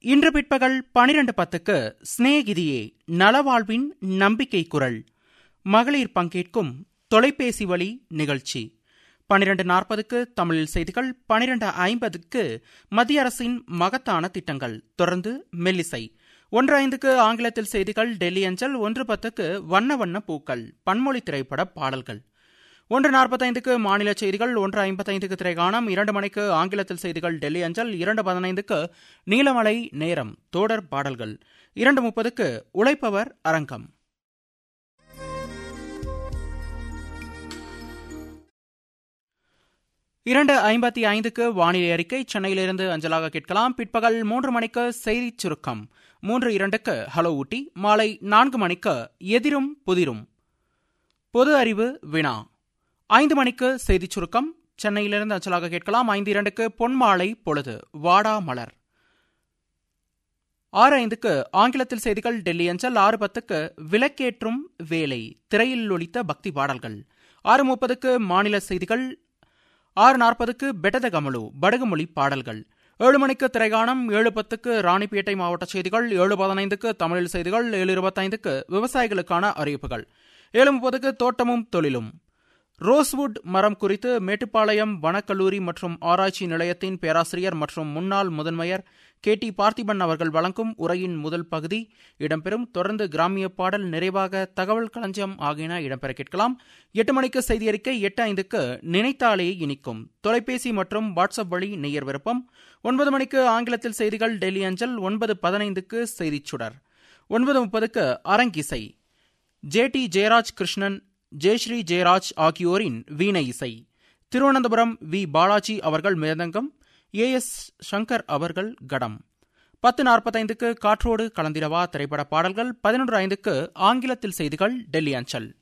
இன்று பிற்பகல் பனிரெண்டு பத்துக்கு ஸ்நேகிதியே நலவாழ்வின் நம்பிக்கை குரல் மகளிர் பங்கேற்கும் தொலைபேசி வழி நிகழ்ச்சி பனிரெண்டு நாற்பதுக்கு தமிழில் செய்திகள் பனிரெண்டு ஐம்பதுக்கு மத்திய அரசின் மகத்தான திட்டங்கள் தொடர்ந்து மெல்லிசை ஒன்று ஐந்துக்கு ஆங்கிலத்தில் செய்திகள் டெல்லி அஞ்சல் ஒன்று பத்துக்கு வண்ண வண்ண பூக்கள் பன்மொழி திரைப்பட பாடல்கள் ஒன்று நாற்பத்தைந்துக்கு மாநில செய்திகள் ஒன்று ஐம்பத்தைந்துக்கு திரைகாணம் இரண்டு மணிக்கு ஆங்கிலத்தில் செய்திகள் டெல்லி அஞ்சல் இரண்டு பதினைந்துக்கு நீலமலை நேரம் தோடர் பாடல்கள் இரண்டு முப்பதுக்கு உழைப்பவர் அரங்கம் இரண்டு ஐம்பத்தி ஐந்துக்கு வானிலை அறிக்கை சென்னையிலிருந்து அஞ்சலாக கேட்கலாம் பிற்பகல் மூன்று மணிக்கு செய்திச் சுருக்கம் மூன்று இரண்டுக்கு ஹலோ ஊட்டி மாலை நான்கு மணிக்கு எதிரும் புதிரும் பொது அறிவு வினா ஐந்து மணிக்கு செய்திச் சுருக்கம் சென்னையிலிருந்து அஞ்சலாக கேட்கலாம் ஐந்து இரண்டுக்கு பொன்மாலை பொழுது வாடா மலர் ஆறு ஐந்துக்கு ஆங்கிலத்தில் செய்திகள் டெல்லி அஞ்சல் ஆறு பத்துக்கு விளக்கேற்றும் வேலை திரையில் ஒலித்த பக்தி பாடல்கள் ஆறு முப்பதுக்கு மாநில செய்திகள் ஆறு நாற்பதுக்கு பெட்டத கமலு படகுமொழி பாடல்கள் ஏழு மணிக்கு திரைகாணம் ஏழு பத்துக்கு ராணிப்பேட்டை மாவட்ட செய்திகள் ஏழு பதினைந்துக்கு தமிழில் செய்திகள் ஏழு இருபத்தைந்துக்கு விவசாயிகளுக்கான அறிவிப்புகள் ஏழு முப்பதுக்கு தோட்டமும் தொழிலும் ரோஸ்வுட் மரம் குறித்து மேட்டுப்பாளையம் வனக்கல்லூரி மற்றும் ஆராய்ச்சி நிலையத்தின் பேராசிரியர் மற்றும் முன்னாள் முதன்மையர் கே டி பார்த்திபன் அவர்கள் வழங்கும் உரையின் முதல் பகுதி இடம்பெறும் தொடர்ந்து கிராமிய பாடல் நிறைவாக தகவல் களஞ்சியம் ஆகியன இடம்பெற கேட்கலாம் எட்டு மணிக்கு செய்தி அறிக்கை எட்டு ஐந்துக்கு நினைத்தாலே இனிக்கும் தொலைபேசி மற்றும் வாட்ஸ்அப் வழி நெய்யர் விருப்பம் ஒன்பது மணிக்கு ஆங்கிலத்தில் செய்திகள் டெல்லி அஞ்சல் ஒன்பது பதினைந்துக்கு செய்திச் சுடர் ஒன்பது முப்பதுக்கு அரங்கிசை ஜே டி ஜெயராஜ் கிருஷ்ணன் ஜெயஸ்ரீ ஜெயராஜ் ஆகியோரின் வீணை இசை திருவனந்தபுரம் வி பாலாஜி அவர்கள் மிருதங்கம் ஏ எஸ் சங்கர் அவர்கள் கடம் பத்து நாற்பத்தைந்துக்கு காற்றோடு கலந்திரவா திரைப்பட பாடல்கள் பதினொன்று ஐந்துக்கு ஆங்கிலத்தில் செய்திகள் டெல்லி அஞ்சல்